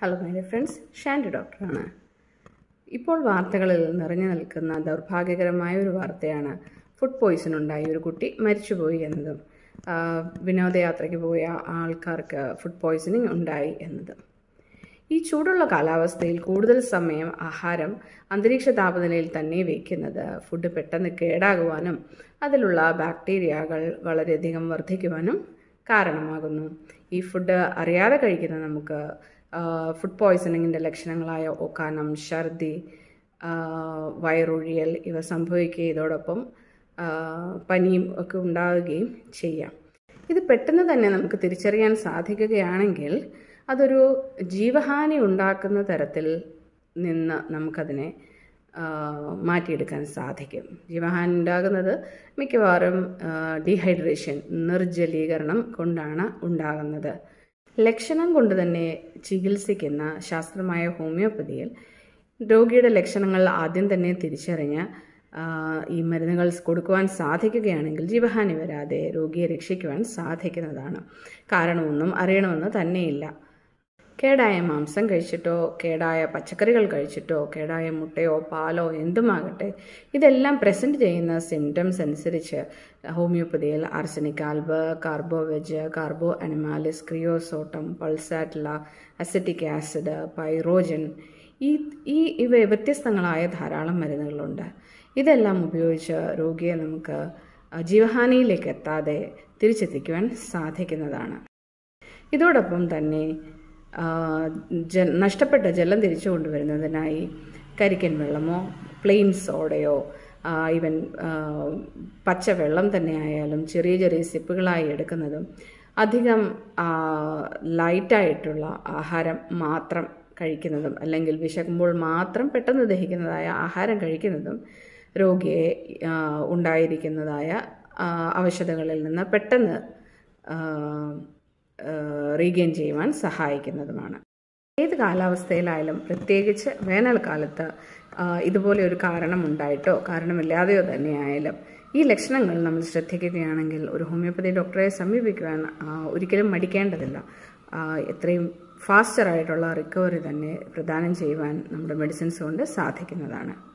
hello my dear friends Shandi ഡോക്ടറാണ് ഇപ്പോൾ വാർത്തകളിൽ നിറഞ്ഞു നിൽക്കുന്ന ദൗർഭാഗ്യകരമായ ഒരു വാർത്തയാണ് ഫുഡ് പോയ്സൺ ഉണ്ടായി ഒരു കുട്ടി മരിച്ചുപോയി എന്നതും ആ, വിനോദയാത്രയ്ക്ക് പോയ ആൾക്കാർക്ക് ഫുഡ് പോയ്സണിങ് ഉണ്ടായി എന്നതും ഈ ചൂടുള്ള കാലാവസ്ഥയിൽ കൂടുതൽ സമയം ആഹാരം അന്തരീക്ഷ താപനിലയിൽ തന്നെ വയ്ക്കുന്നത് ഫുഡ് പെട്ടെന്ന് കേടാകുവാനും അതിലുള്ള ബാക്ടീരിയകൾ വളരെയധികം വർദ്ധിക്കുവാനും കാരണമാകുന്നു ഈ ഫുഡ് അറിയാതെ കഴിക്കുന്ന നമുക്ക് ഫുഡ് പോയ്സണിങ്ങിൻ്റെ ലക്ഷണങ്ങളായ ഒക്കാനം ഛർദി ആ, വയറൊഴിയൽ ഇവ സംഭവിക്കുകയും ഇതോടൊപ്പം ആ, പനിയും ഒക്കെ ഉണ്ടാവുകയും ചെയ്യാം ഇത് പെട്ടെന്ന് തന്നെ നമുക്ക് തിരിച്ചറിയാൻ സാധിക്കുകയാണെങ്കിൽ അതൊരു ജീവഹാനി ഉണ്ടാക്കുന്ന തരത്തിൽ നിന്ന് നമുക്കതിനെ ആ, മാറ്റിയെടുക്കാൻ സാധിക്കും ജീവഹാനി ഉണ്ടാകുന്നത് മിക്കവാറും ഡീഹൈഡ്രേഷൻ നിർജ്ജലീകരണം കൊണ്ടാണ് ഉണ്ടാകുന്നത് ലക്ഷണം കൊണ്ട് തന്നെ ചികിത്സിക്കുന്ന ശാസ്ത്രമായ ഹോമിയോപ്പതിയിൽ രോഗിയുടെ ലക്ഷണങ്ങൾ ആദ്യം തന്നെ തിരിച്ചറിഞ്ഞ് ആ, ഈ മരുന്നുകൾ കൊടുക്കുവാൻ സാധിക്കുകയാണെങ്കിൽ ജീവഹാനി വരാതെ രോഗിയെ രക്ഷിക്കുവാൻ സാധിക്കുന്നതാണ് കാരണമൊന്നും അറിയണമെന്ന് തന്നെയില്ല കേടായ മാംസം കഴിച്ചിട്ടോ കേടായ പച്ചക്കറികൾ കഴിച്ചിട്ടോ കേടായ മുട്ടയോ പാലോ എന്തുമാകട്ടെ ഇതെല്ലാം പ്രസൻറ്റ് ചെയ്യുന്ന സിംറ്റംസ് അനുസരിച്ച് ഹോമിയോപ്പതിയിൽ arsenic alb carbo veg carbo animalis creosotum pulsatilla acetic acid pyrogen ഈ ഈ ഇവ വ്യത്യസ്തങ്ങളായ ധാരാളം മരുന്നുകളുണ്ട് ഇതെല്ലാം ഉപയോഗിച്ച് രോഗിയെ നമുക്ക് ജീവഹാനിയിലേക്ക് എത്താതെ തിരിച്ചെത്തിക്കുവാൻ സാധിക്കുന്നതാണ് ഇതോടൊപ്പം തന്നെ ആ, ജ നഷ്ടപ്പെട്ട ജലം തിരിച്ചു കൊണ്ടുവരുന്നതിനായി കരിക്കൻ വെള്ളമോ പ്ലെയിൻ സോഡയോ ഈവൻ പച്ചവെള്ളം തന്നെ ആയാലും ചെറിയ ചെറിയ സിപ്പുകളായി എടുക്കുന്നതും അധികം ആ, ലൈറ്റായിട്ടുള്ള ആഹാരം മാത്രം കഴിക്കുന്നതും അല്ലെങ്കിൽ വിശക്കുമ്പോൾ മാത്രം പെട്ടെന്ന് ദഹിക്കുന്നതായ ആഹാരം കഴിക്കുന്നതും രോഗിയെ ആ, ഉണ്ടായിരിക്കുന്നതായ ആ, അവശതകളിൽ നിന്ന് പെട്ടെന്ന് റീഗെയിൻ ചെയ്യുവാൻ സഹായിക്കുന്നതുമാണ് ഏത് കാലാവസ്ഥയിലായാലും പ്രത്യേകിച്ച് വേനൽക്കാലത്ത് ആ, ഇതുപോലെ ഒരു കാരണം ഉണ്ടായിട്ടോ കാരണമില്ലാതെയോ തന്നെയായാലും ഈ ലക്ഷണങ്ങൾ നമ്മൾ ശ്രദ്ധിക്കുകയാണെങ്കിൽ ഒരു ഹോമിയോപ്പതി ഡോക്ടറെ സമീപിക്കുവാൻ ആ, ഒരിക്കലും മടിക്കേണ്ടതില്ല ആ, എത്രയും ഫാസ്റ്റർ ആയിട്ടുള്ള റിക്കവറി തന്നെ പ്രദാനം ചെയ്യുവാൻ നമ്മുടെ മെഡിസിൻസ് കൊണ്ട് സാധിക്കുന്നതാണ്